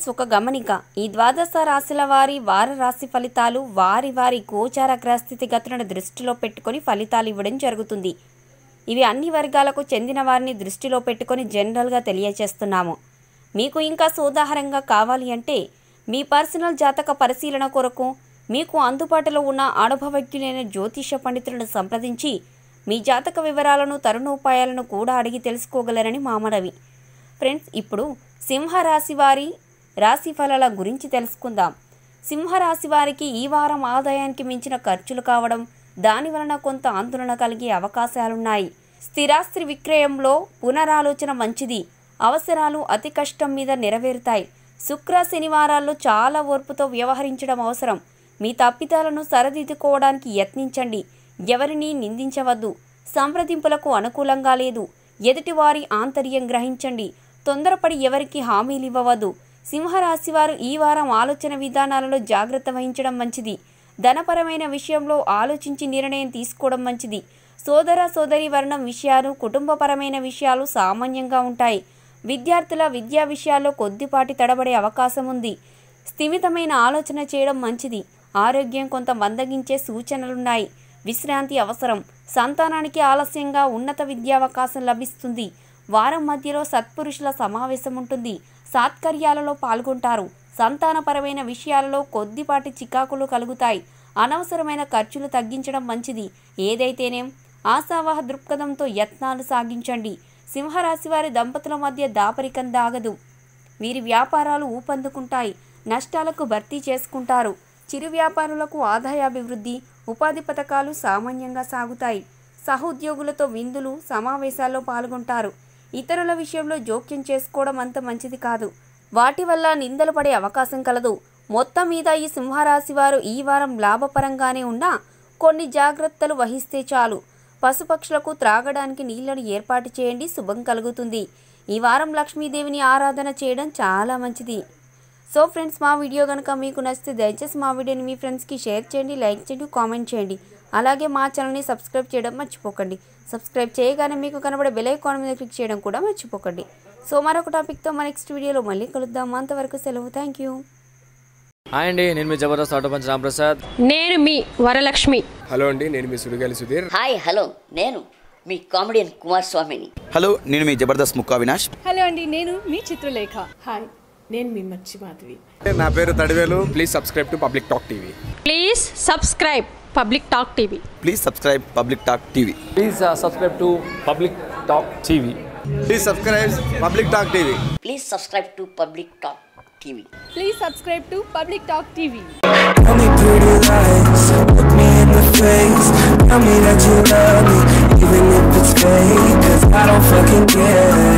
friends ఒక గమనిక ఈ ద్వాదశ రాశుల వారి వార రాశి ఫలితాలు వారి వారి గోచార గ్రహస్థితి గతులను దృష్టిలో పెట్టుకొని ఫలితాలు ఇవ్వడం జరుగుతుంది ఇవి అన్ని వర్గాలకు చెందిన వారిని దృష్టిలో పెట్టుకొని జనరల్గా తెలియజేస్తున్నాము మీకు ఇంకా సోదాహరంగా కావాలి అంటే మీ పర్సనల్ జాతక పరిశీలన కొరకు మీకు అందుబాటులో ఉన్న అనుభవజ్ఞులైన జ్యోతిష పండితులను సంప్రదించి మీ జాతక వివరాలను తరుణోపాయాలను కూడా అడిగి తెలుసుకోగలరని మా మనవి ఫ్రెండ్స్ ఇప్పుడు సింహరాశి వారి రాశి ఫలాల గురించి తెలుసుకుందాం సింహరాశి వారికి ఈ వారం ఆదాయానికి మించిన ఖర్చులు కావడం దాని వలన కొంత ఆందోళన కలిగే అవకాశాలున్నాయి స్థిరాస్తి విక్రయంలో పునరాలోచన మంచిది అవసరాలు అతి కష్టం మీద నెరవేరుతాయి శుక్ర శనివారాల్లో చాలా ఓర్పుతో వ్యవహరించడం అవసరం మీ తప్పిదాలను సరిదిద్దుకోవడానికి యత్నించండి ఎవరిని నిందించవద్దు సంప్రదింపులకు అనుకూలంగా లేదు ఎదుటివారి ఆంతర్యం గ్రహించండి తొందరపడి ఎవరికి హామీలు ఇవ్వవద్దు సింహరాశి వారు ఈ వారం ఆలోచన విధానాలలో జాగ్రత్త వహించడం మంచిది ధనపరమైన విషయంలో ఆలోచించి నిర్ణయం తీసుకోవడం మంచిది సోదర సోదరి వర్ణం విషయాలు కుటుంబపరమైన విషయాలు సామాన్యంగా ఉంటాయి విద్యార్థుల విద్యా విషయాల్లో కొద్దిపాటి తడబడే అవకాశం ఉంది స్థిమితమైన ఆలోచన చేయడం మంచిది ఆరోగ్యం కొంత మందగించే సూచనలున్నాయి విశ్రాంతి అవసరం సంతానానికి ఆలస్యంగా ఉన్నత విద్యావకాశం లభిస్తుంది వారం మధ్యలో సత్పురుషుల సమావేశం ఉంటుంది సాత్కర్యాలలో పాల్గొంటారు సంతానపరమైన విషయాలలో కొద్దిపాటి చికాకులు కలుగుతాయి అనవసరమైన ఖర్చులు తగ్గించడం మంచిది ఏదైతేనేం ఆశావాహ దృక్పథంతో యత్నాలు సాగించండి సింహరాశి వారి దంపతుల మధ్య దాపరికం దాగదు వీరి వ్యాపారాలు ఊపందుకుంటాయి నష్టాలకు భర్తీ చేసుకుంటారు చిరు వ్యాపారులకు ఆదాయాభివృద్ధి ఉపాధి పథకాలు సామాన్యంగా సాగుతాయి సహోద్యోగులతో విందులు సమావేశాల్లో పాల్గొంటారు ఇతరుల విషయంలో జోక్యం చేసుకోవడం అంత మంచిది కాదు వాటి వల్ల నిందలు పడే అవకాశం కలదు మొత్తం మీద ఈ సింహరాశి వారు ఈ వారం లాభపరంగానే ఉన్నా కొన్ని జాగ్రత్తలు వహిస్తే చాలు పశుపక్షులకు త్రాగడానికి నీళ్లను ఏర్పాటు చేయండి శుభం కలుగుతుంది ఈ వారం లక్ష్మీదేవిని ఆరాధన చేయడం చాలా మంచిది సో ఫ్రెండ్స్ మా వీడియో కనుక మీకు నచ్చితే దయచేసి మా వీడియోని మీ ఫ్రెండ్స్కి షేర్ చేయండి లైక్ చేయండి కామెంట్ చేయండి అలాగే మా ఛానల్ని సబ్స్క్రైబ్ చేయడం మర్చిపోకండి సబ్స్క్రైబ్ చేయగానే మీకు కనబడే బెల్ ఐకాన్ మీద క్లిక్ చేయడం కూడా మర్చిపోకండి సో మరొక టాపిక్తో మా నెక్స్ట్ వీడియోలో మళ్ళీ కలుద్దాం అంతవరకు సెలవు థ్యాంక్ యూ హాయ్ అండి నేను మీ జబర్దస్త్ ఆటో పంచ్ రాంప్రసాద్ నేను మీ వరలక్ష్మి హలో అండి నేను మీ సుడిగాలి సుధీర్ హాయ్ హలో నేను మీ కామెడియన్ కుమార్ స్వామిని హలో నేను మీ జబర్దస్త్ ముక్కా వినాష్ హలో అండి నేను మీ చిత్రలేఖ హాయ్ నేను మీ మచ్చి మాధవి నా పేరు Tadivelu please subscribe to public talk TV please subscribe public talk TV please subscribe public talk TV please subscribe to public talk TV please subscribe public talk TV please subscribe to public talk TV please subscribe to public talk TV Tell me pretty lies, look me in the face Tell me that you love me, even if it's fake Cause I don't fucking care